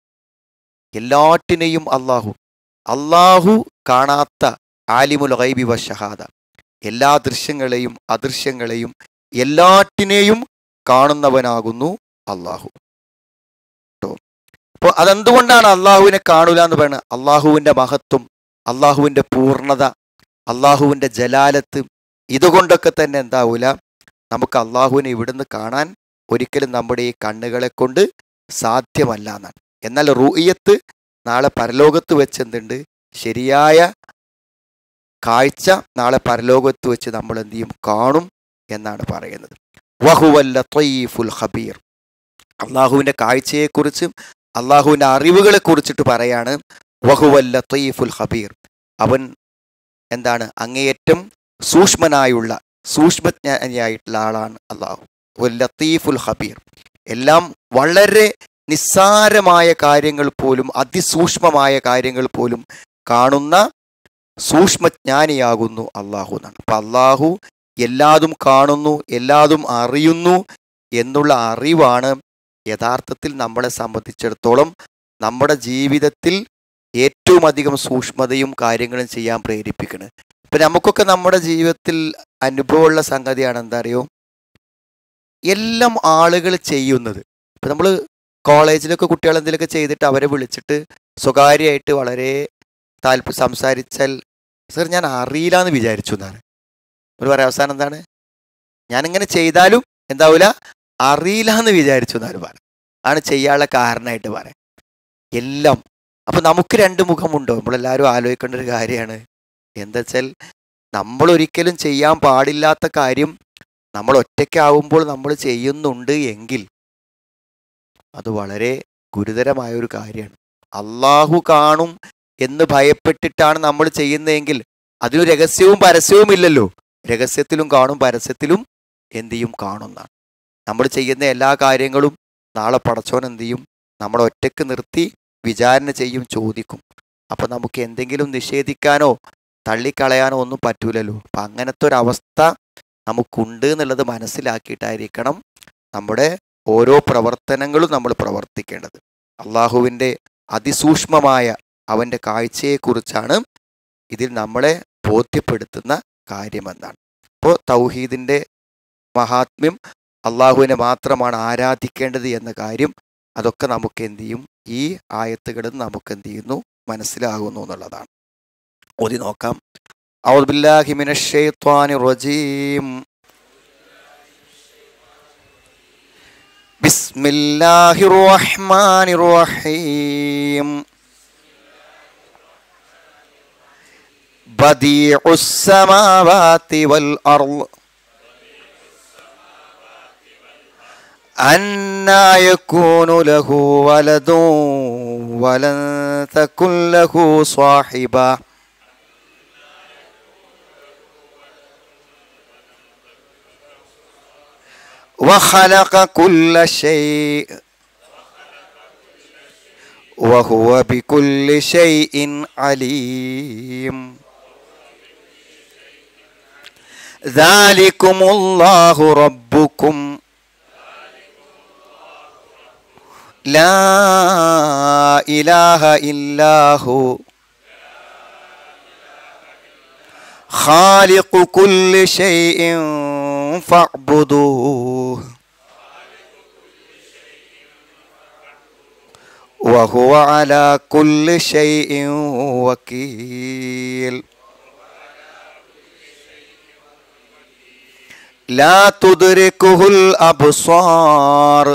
എല്ലാറ്റിനെയും അള്ളാഹു അള്ളാഹു കാണാത്ത ആലിമുൽ ഗൈബി വ ഷഹാദ എല്ലാ ദൃശ്യങ്ങളെയും അദൃശ്യങ്ങളെയും എല്ലാറ്റിനെയും കാണുന്നവനാകുന്നു അള്ളാഹു കേട്ടോ അപ്പോൾ അതെന്തുകൊണ്ടാണ് അള്ളാഹുവിനെ കാണൂല എന്ന് പറയുന്നത് അള്ളാഹുവിൻ്റെ മഹത്വം അള്ളാഹുവിൻ്റെ പൂർണ്ണത അള്ളാഹുവിൻ്റെ ജലാലത്ത് ഇതുകൊണ്ടൊക്കെ തന്നെ എന്താവൂല നമുക്ക് അള്ളാഹുവിനെ ഇവിടുന്ന് കാണാൻ ഒരിക്കലും നമ്മുടെ ഈ കണ്ണുകളെ കൊണ്ട് സാധ്യമല്ല എന്നാണ് എന്നാൽ റൂയത്ത് നാളെ പരലോകത്ത് വെച്ച് എന്തുണ്ട് ശരിയായ കാഴ്ച നാളെ പരലോകത്ത് വെച്ച് നമ്മൾ എന്ത് ചെയ്യും കാണും എന്നാണ് പറയുന്നത് വഹുവല്ല ത്വയ്ഫുൽ ഹബീർ അള്ളാഹുവിൻ്റെ കാഴ്ചയെക്കുറിച്ചും അള്ളാഹുവിൻ്റെ അറിവുകളെ കുറിച്ചിട്ട് പറയാണ് വഹുവല്ല തൊയ്ഫുൽ ഹബീർ അവൻ എന്താണ് അങ്ങേയറ്റം സൂക്ഷ്മനായുള്ള സൂക്ഷ്മജ്ഞാനിയായിട്ടുള്ള ആളാണ് അള്ളാഹു വൽ ലത്തീഫുൽ ഹബീർ എല്ലാം വളരെ നിസ്സാരമായ കാര്യങ്ങൾ പോലും അതിസൂക്ഷ്മമായ കാര്യങ്ങൾ പോലും കാണുന്ന സൂക്ഷ്മജ്ഞാനിയാകുന്നു അള്ളാഹു എന്നാണ് അപ്പൊ അള്ളാഹു എല്ലാതും കാണുന്നു എല്ലാതും അറിയുന്നു എന്നുള്ള അറിവാണ് യഥാർത്ഥത്തിൽ നമ്മളെ സംബന്ധിച്ചിടത്തോളം നമ്മുടെ ജീവിതത്തിൽ ഏറ്റവും അധികം സൂക്ഷ്മതയും കാര്യങ്ങളും ചെയ്യാൻ പ്രേരിപ്പിക്കുന്നത് ഇപ്പൊ നമുക്കൊക്കെ നമ്മുടെ ജീവിതത്തിൽ അനുഭവമുള്ള സംഗതിയാണ് എന്താ അറിയോ എല്ലാം ആളുകൾ ചെയ്യുന്നത് ഇപ്പൊ നമ്മൾ കോളേജിലൊക്കെ കുട്ടികൾ എന്തെങ്കിലുമൊക്കെ ചെയ്തിട്ട് അവരെ വിളിച്ചിട്ട് സ്വകാര്യമായിട്ട് വളരെ താല്പര്യം സംസാരിച്ചാൽ സർ ഞാൻ അറിയില്ല എന്ന് വിചാരിച്ചു എന്നാണ് ഒരു പറയാം അവസാനം എന്താണ് ഞാനിങ്ങനെ ചെയ്താലും എന്താവൂല അറിയില്ല എന്ന് വിചാരിച്ചു എന്നാണ് പറയാം ആണ് ചെയ്യാനുള്ള കാരണമായിട്ട് പറയാം എല്ലാം അപ്പൊ നമുക്ക് രണ്ട് മുഖമുണ്ടോ നമ്മളെല്ലാവരും ആലോചിക്കേണ്ട ഒരു കാര്യമാണ് എന്താ വെച്ചാൽ നമ്മൾ ഒരിക്കലും ചെയ്യാൻ പാടില്ലാത്ത കാര്യം നമ്മൾ ഒറ്റയ്ക്കാവുമ്പോൾ നമ്മൾ ചെയ്യുന്നുണ്ട് എങ്കിൽ അത് വളരെ ഗുരുതരമായ ഒരു കാര്യമാണ് അള്ളാഹു കാണും എന്ന് ഭയപ്പെട്ടിട്ടാണ് നമ്മൾ ചെയ്യുന്നതെങ്കിൽ അതിന് രഹസ്യവും പരസ്യവും ഇല്ലല്ലോ രഹസ്യത്തിലും കാണും പരസ്യത്തിലും എന്ത് ചെയ്യും കാണുന്നതാണ് നമ്മൾ ചെയ്യുന്ന എല്ലാ കാര്യങ്ങളും നാളെ പടച്ചോൻ എന്ത് ചെയ്യും നമ്മളെ ഒറ്റയ്ക്ക് നിർത്തി വിചാരണ ചെയ്യും ചോദിക്കും അപ്പൊ നമുക്ക് എന്തെങ്കിലും നിഷേധിക്കാനോ തള്ളിക്കളയാനോ ഒന്നും പറ്റൂലല്ലോ അപ്പൊ അങ്ങനത്തെ ഒരു അവസ്ഥ നമുക്കുണ്ട് എന്നുള്ളത് മനസ്സിലാക്കിയിട്ടായിരിക്കണം നമ്മുടെ ഓരോ പ്രവർത്തനങ്ങളും നമ്മൾ പ്രവർത്തിക്കേണ്ടത് അള്ളാഹുവിൻ്റെ അതിസൂക്ഷ്മമായ അവൻ്റെ കാഴ്ചയെക്കുറിച്ചാണ് ഇതിൽ നമ്മളെ ബോധ്യപ്പെടുത്തുന്ന കാര്യമെന്നാണ് അപ്പോൾ തൗഹീദിൻ്റെ മഹാത്മ്യം അള്ളാഹുവിനെ മാത്രമാണ് ആരാധിക്കേണ്ടത് എന്ന കാര്യം അതൊക്കെ നമുക്ക് എന്ത് ചെയ്യും ഈ ആയത്തുകളിൽ നമുക്ക് എന്ത് ചെയ്യുന്നു മനസ്സിലാകുന്നു എന്നുള്ളതാണ് ഓതി നോക്കാം റജീം بسم الله الرحمن الرحيم بديع السماوات والأرض أنا يكون له ولد ولن تكن له صاحبة وخلق كل شيء وهو بكل شيء عليم ذلكم الله ربكم لا إله إلا هو خالق كل شيء فاعبدوه وهو على كل شيء وكيل لا تدركه الأبصار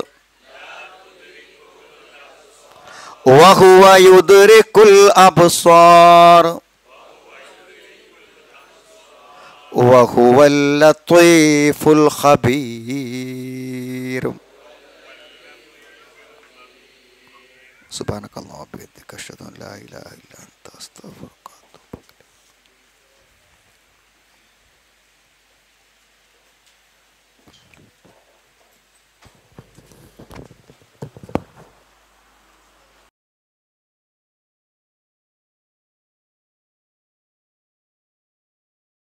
وهو يدرك الأبصار وهو اللطيف الخبير سبحانك اللهم وبحمدك اشهد ان لا اله الا انت استغفرك